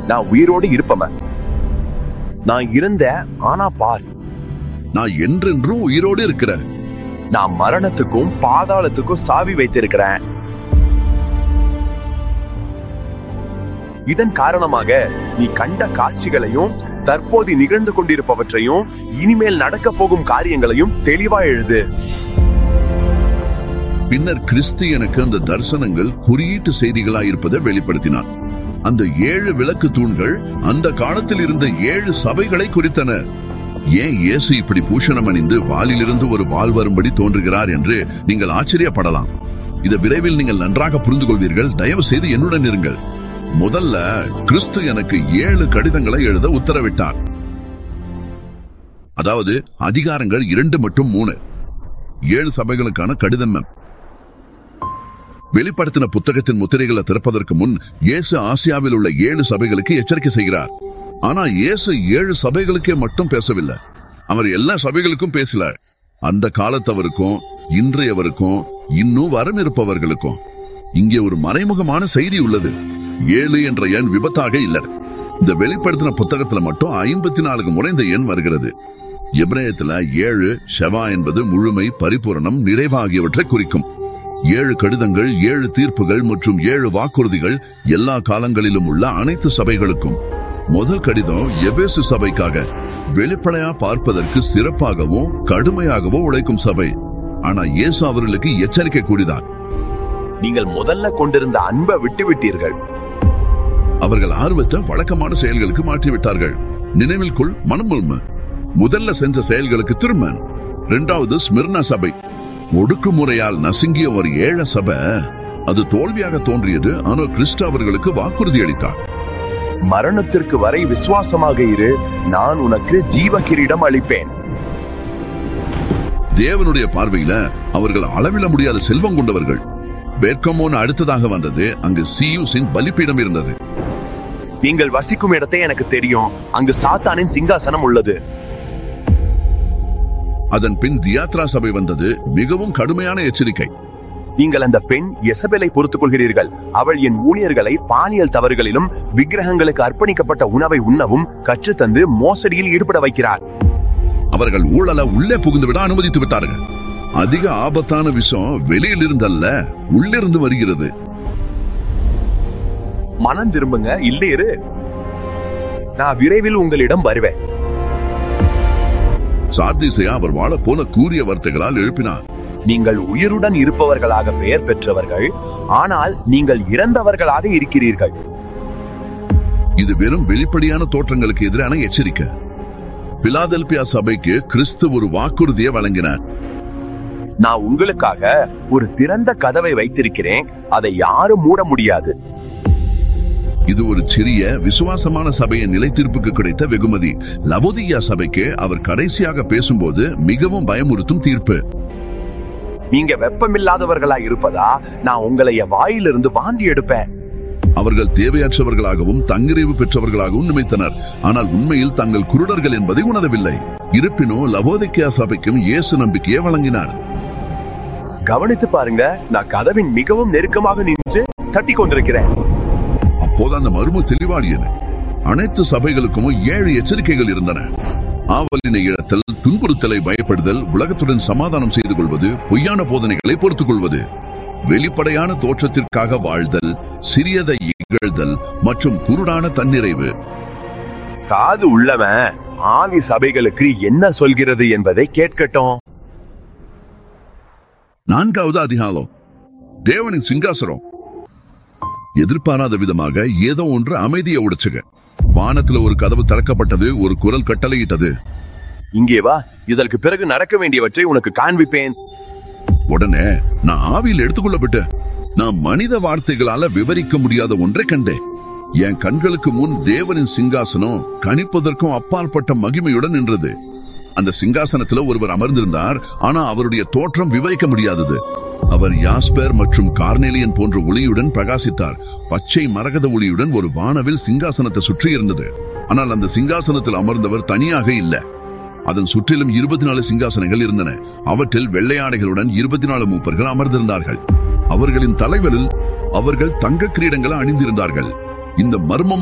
நான் உயிரோடு இருப்பவன் நான் இருந்தேன் ஆனா பார் நான் என்றென்றும் உயிரோடு இருக்கிறேன் நான் மரணத்துக்கும் பாதாளத்துக்கும் சாவி வைத்திருக்கிறேன் இதன் காரணமாக நீ கண்ட காட்சிகளையும் தற்போது நிகழ்ந்து கொண்டிருப்பவற்றையும் இனிமேல் நடக்க போகும் காரியங்களையும் தெளிவா எழுது பின்னர் கிறிஸ்து எனக்கு அந்த தரிசனங்கள் குறியீட்டு செய்திகளாய் இருப்பதை வெளிப்படுத்தினார் அந்த ஏழு விளக்கு தூண்கள் அந்த காலத்தில் இருந்த ஏழு சபைகளை குறித்தன ஏன் இயேசு இப்படி பூஷணம் அணிந்து வாலிலிருந்து ஒரு வால் வரும்படி தோன்றுகிறார் என்று நீங்கள் ஆச்சரியப்படலாம் இதை விரைவில் நீங்கள் நன்றாக புரிந்து கொள்வீர்கள் தயவு செய்து என்னுடன் இருங்கள் முதல்ல கிறிஸ்து எனக்கு ஏழு கடிதங்களை எழுத உத்தரவிட்டார் அதாவது அதிகாரங்கள் இரண்டு மற்றும் மூணு ஏழு சபைகளுக்கான கடிதம் வெளிப்படுத்தின புத்தகத்தின் முத்திரைகளை திறப்பதற்கு முன் இயேசு ஆசியாவில் உள்ள ஏழு சபைகளுக்கு எச்சரிக்கை செய்கிறார் ஆனா இயேசு ஏழு சபைகளுக்கே மட்டும் பேசவில்லை அவர் எல்லா சபைகளுக்கும் பேசல அந்த காலத்தவருக்கும் இன்றையவருக்கும் இன்னும் வரம் இருப்பவர்களுக்கும் இங்கே ஒரு மறைமுகமான செய்தி உள்ளது ஏழு என்ற எண் விபத்தாக இல்ல இந்த வெளிப்படுத்தின புத்தகத்துல மட்டும் ஐம்பத்தி நான்கு முறை இந்த எண் வருகிறது எப்ரேயத்துல ஏழு ஷெவா என்பது முழுமை பரிபூரணம் நிறைவு ஆகியவற்றை குறிக்கும் ஏழு கடிதங்கள் ஏழு தீர்ப்புகள் மற்றும் ஏழு வாக்குறுதிகள் எல்லா காலங்களிலும் உள்ள அனைத்து சபைகளுக்கும் முதல் கடிதம் எபேசு சபைக்காக வெளிப்படையா பார்ப்பதற்கு சிறப்பாகவும் கடுமையாகவோ உழைக்கும் சபை ஆனா இயேசு அவர்களுக்கு எச்சரிக்கை கூடினார் நீங்கள் முதல்ல கொண்டிருந்த அன்பை விட்டு விட்டீர்கள் அவர்கள் ஆர்வத்தை வழக்கமான செயல்களுக்கு மாற்றிவிட்டார்கள் நினைவில் கொள் மனமுல்ம முதல்ல செஞ்ச செயல்களுக்கு திரும்ப இரண்டாவது ஸ்மிர்னா சபை ஒடுக்குமுறையால் நசுங்கிய ஒரு ஏழ சபை அது தோல்வியாக தோன்றியது ஆனால் கிறிஸ்து அவர்களுக்கு வாக்குறுதி அளித்தார் மரணத்திற்கு வரை விசுவாசமாக இரு நான் உனக்கு ஜீவ கிரீடம் அளிப்பேன் தேவனுடைய பார்வையில அவர்கள் அளவிட முடியாத செல்வம் கொண்டவர்கள் பெர்கமோன் அடுத்ததாக வந்தது அங்கு சியூஸின் பலிப்பீடம் இருந்தது நீங்கள் வசிக்கும் இடத்தை எனக்கு தெரியும் அங்கு சாத்தானின் சிங்காசனம் உள்ளது அதன் பின் தியாத்ரா சபை வந்தது மிகவும் கடுமையான எச்சரிக்கை நீங்கள் அந்த பெண் எசபெலை பொறுத்துக் கொள்கிறீர்கள் அவள் என் ஊழியர்களை பாலியல் தவறுகளிலும் விக்கிரகங்களுக்கு அர்ப்பணிக்கப்பட்ட உணவை உண்ணவும் கற்றுத்தந்து மோசடியில் ஈடுபட வைக்கிறார் அவர்கள் ஊழல உள்ளே புகுந்து விட அனுமதித்து விட்டார்கள் அதிக ஆபத்தான விஷம் வெளியில் இருந்தல்ல உள்ளிருந்து வருகிறது மனம் திரும்புங்க இல்லை இரு நான் விரைவில் உங்களிடம் வருவேன் சார்தீசையா அவர் வாழ போன கூறிய வார்த்தைகளால் எழுப்பினார் நீங்கள் உயிருடன் இருப்பவர்களாக பெயர் பெற்றவர்கள் ஆனால் நீங்கள் இறந்தவர்களாக இருக்கிறீர்கள் இது வெறும் வெளிப்படையான தோற்றங்களுக்கு எதிரான எச்சரிக்கை பிலாதெல்பியா சபைக்கு கிறிஸ்து ஒரு வாக்குறுதியை வழங்கினார் நான் உங்களுக்காக ஒரு திறந்த கதவை வைத்திருக்கிறேன் அதை யாரும் மூட முடியாது இது ஒரு சிறிய விசுவாசமான சபையின் நிலை தீர்ப்புக்கு கிடைத்த வெகுமதி லவோதியா சபைக்கு அவர் கடைசியாக பேசும்போது மிகவும் பயமுறுத்தும் தீர்ப்பு நீங்க வெப்பமில்லாதவர்களா இருப்பதா நான் உங்களை என் வாயிலிருந்து வாந்தி எடுப்பேன் அவர்கள் தேவையற்றவர்களாகவும் தங்கிரிவு பெற்றவர்களாகவும் நினைத்தனர் ஆனால் உண்மையில் தங்கள் குருடர்கள் என்பதை உணரவில்லை இருப்பினும் லவோதிக்கியா சபைக்கும் இயேசு நம்பிக்கையை வழங்கினார் கவனித்து பாருங்க நான் கதவின் மிகவும் நெருக்கமாக நின்று தட்டி கொண்டிருக்கிறேன் அப்போது அந்த மர்ம தெளிவாடியது அனைத்து சபைகளுக்கும் ஏழு எச்சரிக்கைகள் இருந்தன ஆவலினை இழத்தல் துன்புறுத்தலை பயப்படுதல் உலகத்துடன் சமாதானம் செய்து கொள்வது பொய்யான போதனைகளை பொறுத்துக் கொள்வது வெளிப்படையான தோற்றத்திற்காக வாழ்தல் சிறியதை இகழ்தல் மற்றும் குருடான தன்னிறைவு காது உள்ளவன் ஆவி சபைகளுக்கு என்ன சொல்கிறது என்பதை கேட்கட்டும் நான்காவது அதிகாலம் தேவனின் சிங்காசனம் எதிர்பாராத விதமாக ஏதோ ஒன்று அமைதியை உடைச்சுக வானத்துல ஒரு கதவு திறக்கப்பட்டது ஒரு குரல் கட்டளையிட்டது இங்கே வா இதற்கு பிறகு நடக்க வேண்டியவற்றை உனக்கு காண்பிப்பேன் உடனே நான் ஆவியில் எடுத்துக்கொள்ளப்பட்டு நான் மனித வார்த்தைகளால விவரிக்க முடியாத ஒன்றை கண்டேன் என் கண்களுக்கு முன் தேவனின் சிங்காசனம் கணிப்பதற்கும் அப்பாற்பட்ட மகிமையுடன் நின்றது அந்த சிங்காசனத்துல ஒருவர் அமர்ந்திருந்தார் ஆனா அவருடைய தோற்றம் விவரிக்க முடியாதது அவர் யாஸ்பர் மற்றும் கார்னேலியன் போன்ற ஒளியுடன் பிரகாசித்தார் பச்சை மரகத ஒளியுடன் ஒரு வானவில் சிங்காசனத்தை சுற்றி இருந்தது ஆனால் அந்த சிங்காசனத்தில் அமர்ந்தவர் தனியாக இல்ல அதன் சுற்றிலும் இருபத்தி நாலு சிங்காசனங்கள் இருந்தன அவற்றில் வெள்ளையாடைகளுடன் இருபத்தி நாலு மூப்பர்கள் அமர்ந்திருந்தார்கள் அவர்களின் தலைவரில் அவர்கள் தங்க கிரீடங்களை அணிந்திருந்தார்கள் இந்த மர்மம்